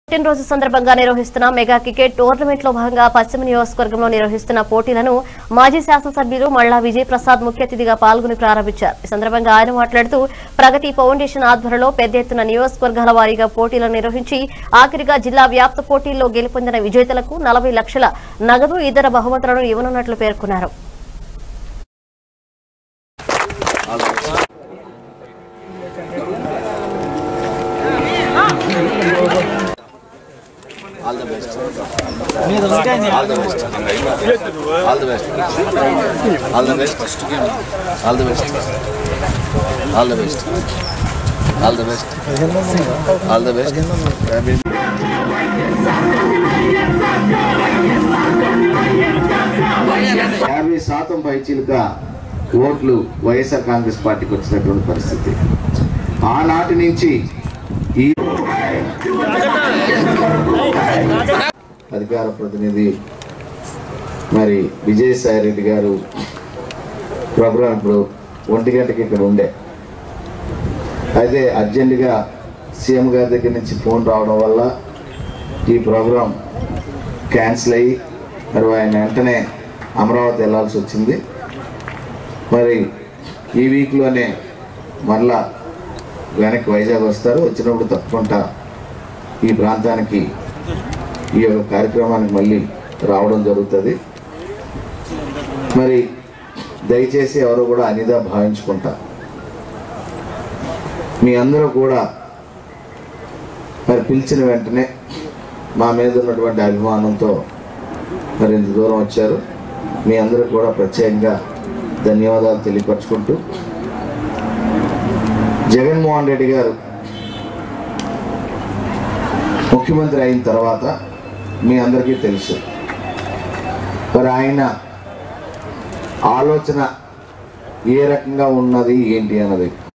పుట్టినరోజు సందర్భంగా నిర్వహిస్తున్న మెగా క్రికెట్ టోర్నమెంట్ లో భాగంగా పశ్చిమ నియోజకవర్గంలో నిర్వహిస్తున్న పోటీలను మాజీ శాసనసభ్యులు మల్లా విజయ్ ప్రసాద్ ముఖ్య అతిథిగా పాల్గొని ప్రారంభించారు ఈ సందర్భంగా ఆయన మాట్లాడుతూ ప్రగతి ఫౌండేషన్ ఆధ్వర్యంలో పెద్ద ఎత్తున నియోజకవర్గాల వారీగా పోటీలను నిర్వహించి ఆఖరిగా జిల్లా వ్యాప్త పోటీల్లో గెలుపొందిన విజేతలకు నలభై లక్షల నగదు ఇతర బహుమతులను ఇవ్వనున్నట్లు పేర్కొన్నారు All the best. All the best. All the best. All the best. All the best. All the best. All the best. All the best. యాభై శాతం పైచీలుక ఓట్లు వైఎస్ఆర్ కాంగ్రెస్ పార్టీకి వచ్చినటువంటి పరిస్థితి ఆనాటి నుంచి ఈ అధికార ప్రతినిధి మరి విజయసాయి రెడ్డి గారు ప్రోగ్రాం ఇప్పుడు ఒంటి గంటకి ఇక్కడ ఉండే అయితే అర్జెంటుగా సీఎం గారి దగ్గర నుంచి ఫోన్ రావడం వల్ల ఈ ప్రోగ్రాం క్యాన్సిల్ అయ్యి మరి ఆయన వెంటనే అమరావతి వెళ్ళాల్సి వచ్చింది మరి ఈ వీక్లోనే మరలా వెనక్కి వైజాగ్ వస్తారు వచ్చినప్పుడు తప్పకుండా ఈ ప్రాంతానికి ఈ యొక్క కార్యక్రమానికి మళ్ళీ రావడం జరుగుతుంది మరి దయచేసి ఎవరు కూడా అనిదా భావించుకుంటా మీ అందరూ కూడా మరి పిలిచిన వెంటనే మా మీద ఉన్నటువంటి అభిమానంతో మరి ఇంత దూరం వచ్చారు మీ అందరూ కూడా ప్రత్యేకంగా ధన్యవాదాలు తెలియపరచుకుంటూ జగన్మోహన్ రెడ్డి గారు ముఖ్యమంత్రి అయిన తర్వాత మీ అందరికీ తెలుసు మరి ఆయన ఆలోచన ఏ రకంగా ఉన్నది ఏంటి అన్నది